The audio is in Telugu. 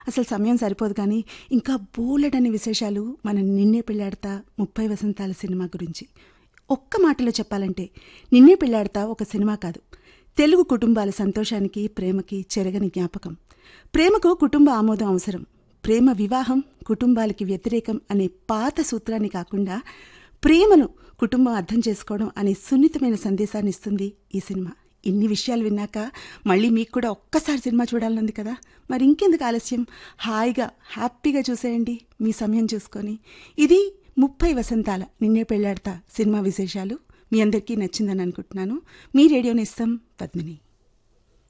అసలు సమయం సరిపోదు కానీ ఇంకా బోలెడని విశేషాలు మన నిన్నే పెళ్ళాడతా ముప్పై వసంతాల సినిమా గురించి ఒక్క మాటలో చెప్పాలంటే నిన్నే పెళ్ళాడతా ఒక సినిమా కాదు తెలుగు కుటుంబాల సంతోషానికి ప్రేమకి చెరగని జ్ఞాపకం ప్రేమకు కుటుంబ ఆమోదం అవసరం ప్రేమ వివాహం కుటుంబాలకి వ్యతిరేకం అనే పాత సూత్రాన్ని కాకుండా ప్రేమను కుటుంబం అర్థం చేసుకోవడం అనే సున్నితమైన సందేశాన్ని ఇస్తుంది ఈ సినిమా ఇన్ని విషయాలు విన్నాక మళ్ళీ మీకు కూడా ఒక్కసారి సినిమా చూడాలనుంది కదా మరి ఇంకెందుకు ఆలస్యం హాయిగా హ్యాపీగా చూసేయండి మీ సమయం చూసుకొని ఇది ముప్పై వసంతాల నిన్నే పెళ్ళాడతా సినిమా విశేషాలు మీ అందరికీ నచ్చిందని అనుకుంటున్నాను మీ రేడియోని ఇస్తాం పద్మిని